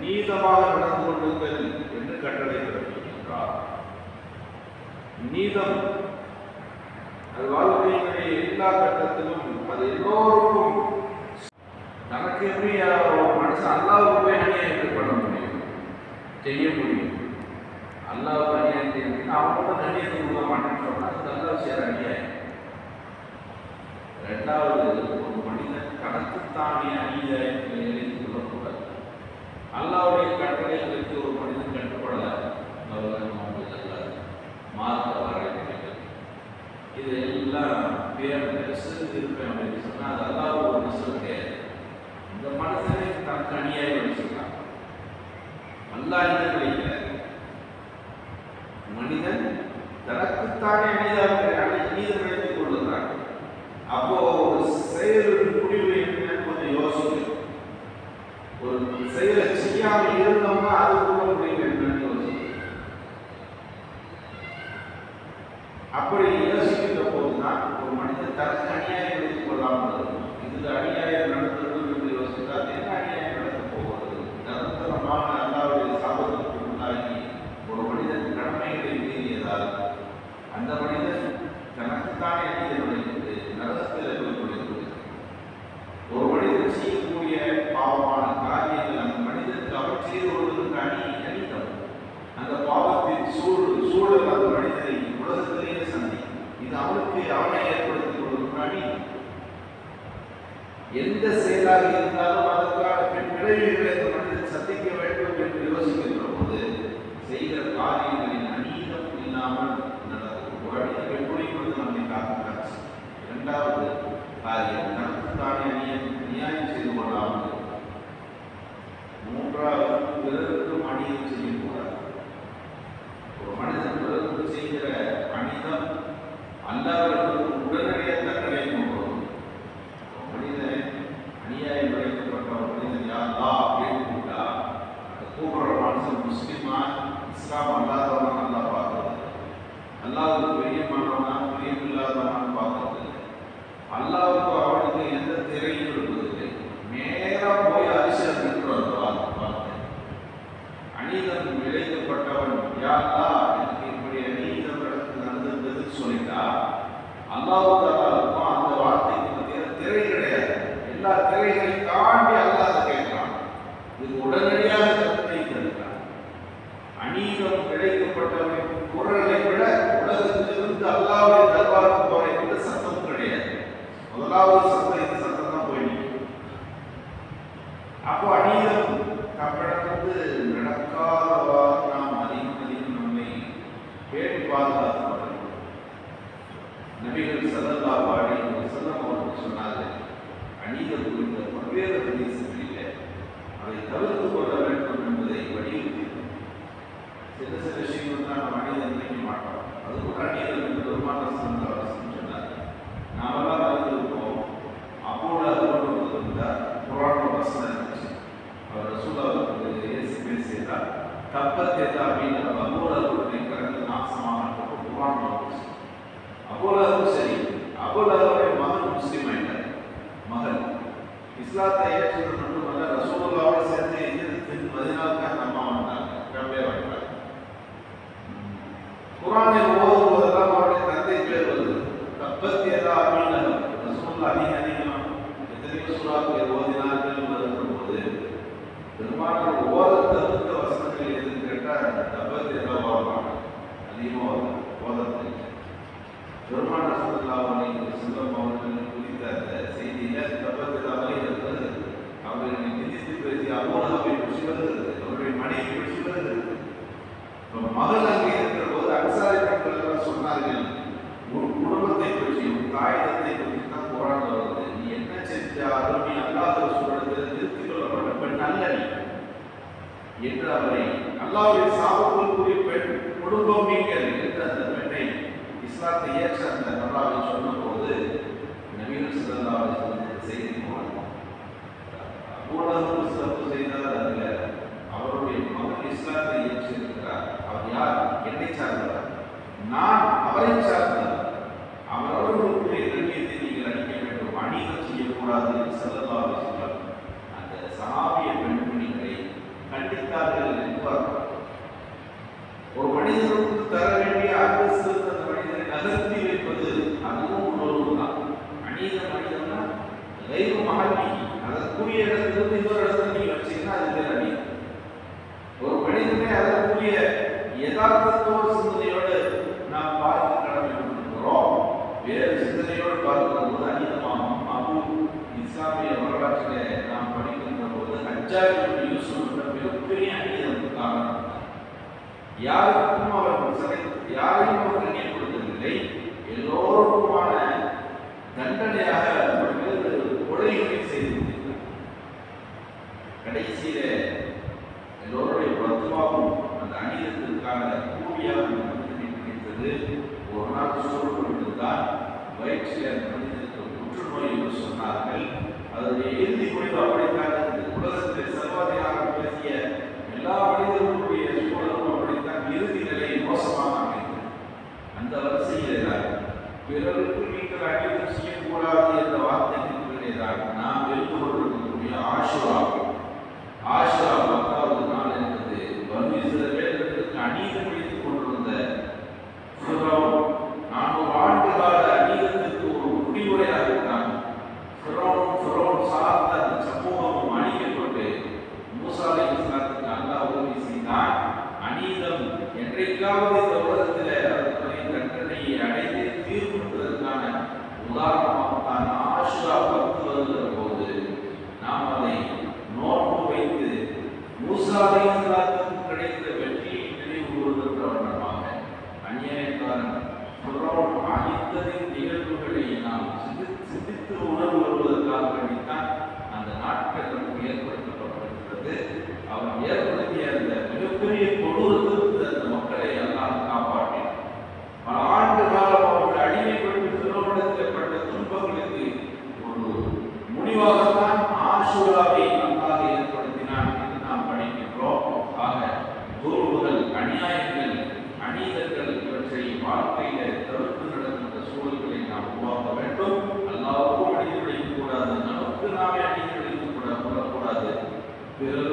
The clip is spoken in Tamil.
நீதமாக நடந்து கொள்ளுங்கள் என்று கட்டளை பிறப்பிக்கின்றார் நீதம் அது வாழ்க்கையினுடைய எல்லா கட்டத்திலும் அது எல்லோருக்கும் தனக்கு எப்படி ஒரு மனுஷன் அல்லாவுக்கு போய் அநியாயம் பண்ண முடியும் செய்ய முடியும் அல்லாவுக்கு அநியாயம் செய்ய அவன் மட்டும் அநியாயத்தை கொடுக்க மாட்டேன்னு சொன்னா அது அல்லாஹ் செய்யற அநியாயம் ரெண்டாவது ஒரு மனிதன் தனக்குத்தானே அநியாயத்தில் இணைத்து கொள்ளக்கூடாது அல்லாவுடைய கட்டளைகளுக்கு ஒரு மனிதன் கட்டுப்படல மார்க்க வரையறைகள் இது எல்லாம் பேர் நெரிசல் இருப்பேன் அப்படின்னு சொன்னா அது அல்லாஹ் ஒரு நெரிசல் கிடையாது இந்த மனுஷனை தனக்கு அநியாயம் வச்சிருக்கான் அல்லாஹ் என்ன நினைக்கிறார் மனிதன் தனக்குத்தானே அநியாயம் நீதம் நினைத்துக் கொள்ளுகிறான் அப்போ ஒரு செயலின் முடிவு என்னன்னு கொஞ்சம் யோசிக்கணும் ஒரு செயலை செய்யாமல் இருந்தோம்னா அதுக்குள்ள முடிவு என்னன்னு யோசிக்கணும் அப்படி யோசிக்கின்ற போதுதான் ஒரு மனிதன் தனக்கு அநியாயம் விளைத்துக் கொள்ளாமல் இருக்கும் இதுல அநியாயம் நடந்தது என்று யோசித்தால் என்ன அநியாயம் நடக்க போகிறது நிரந்தரமான அல்லாவுடைய சாபத்திற்கு உள்ளாகி ஒரு மனிதன் கடமைகளை மீறியதால் அந்த மனிதன் தனக்குத்தானே அநீதி நுழைந்து நரகத்தில் நுழைந்து ஒரு மனிதன் செய்யக்கூடிய பாவமான காரியங்கள் அந்த மனிதனுக்கு அவர் செய்து கொள்வதற்கு அணி அணித்தம் அந்த பாவத்தின் சூழ் சூழல் அந்த மனிதனை உலகத்திலேயே சந்திக்கும் இது அவனுக்கு அவனை ஏற்படுத்திக் கொள்வதற்கு அணி எந்த செயலாக இருந்தாலும் அதற்கான பின் விளைவுகளை அந்த மனிதன் சந்திக்க வேண்டும் என்று யோசிக்கின்ற போது செய்கிற காரியங்களின் அநீதம் இல்லாமல் நடக்கும் ஒரு அநீதம் எப்படி வந்து நம்மை காக்கிறார் இரண்டாவது காரியம் தனக்கு தானே அநியம் நியாயம் செய்து கொள்ளாமல் மூன்றாவது பிறருக்கும் அநியம் செய்யக்கூடாது ஒரு மனிதன் பிறருக்கு செய்கிற அனிதம் அல்லாதவர்களுக்கு உடனடியாக தண்டனை கொண்டு வரும் ஒரு மனிதன் அநியாயம் விளைவிக்கப்பட்ட ஒரு மனிதன் யாரா அப்படின்னு கூப்பிட்டா அந்த கூப்பிடுற மனுஷன் முஸ்லிமா இஸ்லாம் அல்லாதவனா நல்லா பார்க்கறது அல்லாவுக்கு பிரியமானவனா பிரியம் இல்லாதவனான்னு பார்க்கறது அல்லாவுக்கு அவனுக்கு எந்த திரையும் இருப்பதில்லை நேரா போய் அரிசல் நின்று அந்த வார்த்தை அநீதம் விளைக்கப்பட்டவன் யாரா எனக்கு இப்படி அநீதம் நடந்து நடந்திருந்ததுன்னு சொல்லிட்டா அல்லாவுக்கு அல்லாவுக்கும் அந்த வார்த்தைக்கு மத்தியில் திரை கிடையாது எல்லா திரைகளையும் தாண்டி அல்லாத கேட்கிறான் இது உடனடியாக தண்டனை தருகிறான் அநீதம் விளைக்கப்பட்டவன் குரலை விட உலகத்திலிருந்து அல்லாவுடைய தர்பாருக்கு போற எந்த சத்தமும் கிடையாது முதலாவது சத்தம் இந்த சத்தம் தான் போய் நிற்கும் அப்போ அநீதம் நம்மிடமிருந்து நடக்காதவாறு நாம் அதிகம் அதிகம் நம்மை பேணி பாதுகாத்து கொள்ள வேண்டும். நபிகள் ஸல்லல்லாஹு அலைஹி வஸல்லம் அவர்கள் சொன்னார்கள் அநீதம் குறித்த பல்வேறு ஹதீஸ்களிலே அதை தவிர்த்து கொள்ள வேண்டும் என்பதை வலியுறுத்தி சில சில விஷயங்கள் தான் நாம் அநீதம் நினைக்க மாட்டோம் அது கூட அநீதம் என்று பெருமாள் சந்தோஷம் சொன்னார் நாமெல்லாம் அறிந்திருப்போம் அப்போது அது இருந்தார் புராண வசனம் இருந்துச்சு அவர் ரசூலாவுக்கு இயேசு பேசியதால் தப்பத் எதா அப்படின்னு அபோலருடைய பிறகு நாசமாக புராணம் வந்துச்சு அபோலரும் சரி அபோலருடைய மகன் முஸ்லீம் ஆயிட்டார் மகன் இஸ்லாத்தை ஏற்றது மட்டுமல்ல ரசூலுல்லாவோட சேர்ந்து எதிர்த்து மதினாவுக்கு நம்ம வந்தாங்க ஃபேமிலியாக வந்தாங்க குரானில் ஓதுவதெல்லாம் அவருடைய தந்தை பேர் வருது தப்பத் எதா அப்படின்னு ரசூலுல்லா அதிக அதிகம் எத்தனையோ சூறாக்களை ஓதினார்கள் வருகிற போது பெரும்பாலும் ஓத தவிர்த்த வசனங்கள் எதுன்னு கேட்டால் தப்பத் எதா ஓதுவாங்க அதிகமாக ஓதத்தில் பெருமான சல்லல்லாஹு செல்லம் அவர்கள் குறித்த அந்த செய்தியில தப்பத்திலாவே இருக்கிறது அவர்களை நிதித்து பேசி அபோலகவை பற்றி வருகிறது அவருடைய மனைவி பற்றி வருகிறது இப்ப மகள் அங்கே இருக்கிற போது அன்சாரி பெண்கள் எல்லாம் சொன்னார்கள் உன் குடும்பத்தை பற்றி உன் காகிதத்தை பற்றி தான் போராட வருது நீ என்ன செஞ்சாலும் நீ அல்லாத சூழலுக்கு நிறுத்திக் கொள்ளப்பட்ட பெண் அல்ல நீ என்று அவரை அல்லாவுடைய சாபத்திற்குரிய பெண் குடும்பம் நீங்கள் என்று அந்த பெண்ணை இஸ்லாத்தை ஏற்ற அந்த நல்லாவை சொன்னபோது நவீன சிறந்தாவை செய்தி போனோம் ஊடகம் சிறப்பு செய்தால் அதில் அவருடைய மகன் இஸ்லாத்தை ஏற்றிருக்கிறார் அவர் யார் என்னை சார்ந்தவர் நான் அவரை சார்ந்தவர் அவர் அவர்களுக்குரிய கண்ணியத்தை நீங்கள் அளிக்க வேண்டும் அநீதம் செய்யக்கூடாது என்று செல்லல்லாவை சொல்றார் அந்த சஹாபிய பெண்மணிகளை கண்டித்து போயிடுச்சுன்னா அது பேர் அநீதி ஒரு மனிதனை அதற்குரிய யதார்த்தத்தோடு சிந்தனையோடு நாம் பார்க்க கடமைப்பட்டிருக்கிறோம் வேறு சிந்தனையோடு பார்க்கிற போது அநீதமாகும் அபு இஸ்லாமிய வரலாற்றிலே நாம் படிக்கின்ற போது ஹஜ்ஜாஜ் யூசுப் என்ற மிகப்பெரிய அநீதம் காரணம் யாருக்கும் அவர் சதை யாரையும் அவர் கண்ணியப்படுத்தவில்லை எல்லோருக்குமான தண்டனையாக அவர் மீது கொலைகளை செய்து முடித்தார் கடைசியில எல்லோருடைய பத்துவாவும் அந்த அநீதத்திற்கான கூலியாக அந்த மனிதனை கிடைத்தது ஒரு நாள் சோறு கொடுத்துதான் வயிற்றில் அந்த மனிதனுக்கு புற்றுநோய் என்று சொன்னார்கள் அதனுடைய இறுதி முடிவு அப்படித்தான் இருந்தது உலகத்தில் சர்வாதிகாரம் பேசிய எல்லா மனிதர்களுடைய சூழலும் அப்படித்தான் இறுதி நிலை மோசமாக அமைந்தது அந்த வரிசையில் தான் பிறருக்கு நீங்கள் அநீதம் செய்யக்கூடாது என்ற வார்த்தைக்கு பிறகுதான் நாம் எழுந்து கொண்டிருக்கக்கூடிய ஆசுரா ஆஷா பத்தாவது நாள் என்பது பனு இஸ்ரவேலர்களுக்கு அநீதம் இழைத்துக் கொண்டிருந்த ஃபிரௌன் நானூறு ஆண்டு கால அநீதத்திற்கு ஒரு முடிவுரையாக இருந்தாங்க ஃபிரௌன் ஃபிரௌன் சார்ந்த அந்த சமூகமும் அழிக்கப்பட்டு மூசா அலைஹிஸ்ஸலாத்துக்கு அல்லாஹ் உதவி செய்தான் அநீதம் என்றைக்காவது இந்த உலகத்தில் அதற்குரிய தண்டனையை அடைந்து தீர்வுபடுவதற்கான உதாரணமாகத்தான் ஆஷுரா பத்து வருகிற போது நாம் அதை நோன்பு வைத்து மூசா அலைஹிஸ்ஸலாத்துக்கு கிடைத்த வெற்றியை நினைவு கூறுகின்ற வண்ணமாக அந்நியக்காரன் ஃபிரௌன் அழித்ததின் நிகழ்வுகளை நாம் சிந்தித்து சிந்தித்து உணர்வு வருவதற்காக வேண்டித்தான் அந்த நாட்கள் நமக்கு ஏற்படுத்தப்பட்டிருக்கிறது அவன் ஏற்படுத்திய அந்த மிகப்பெரிய கொடூரத்திற்கு அந்த மக்களை எல்லாம் காப்பாற்றினான் பல ஆண்டு காலம் அவர்கள் அடிமைப்பட்டு பிறவனிடத்தில் பட்ட துன்பங்களுக்கு ஒரு முடிவாகத்தான் ஆசூராவை அல்லாஹ் ஏற்படுத்தினான் என்று நாம் படிக்கின்றோம் ஆக துருவுகள் அநியாயங்கள் அநீதங்கள் இவற்றை வாழ்க்கையில தவிர்த்து நடக்கின்ற சூழல்களை நாம் உருவாக்க வேண்டும் அல்லாவுக்கும் அநீதி கூடாது நமக்கு நாமே அநீதி கூட கூடாது பிறர்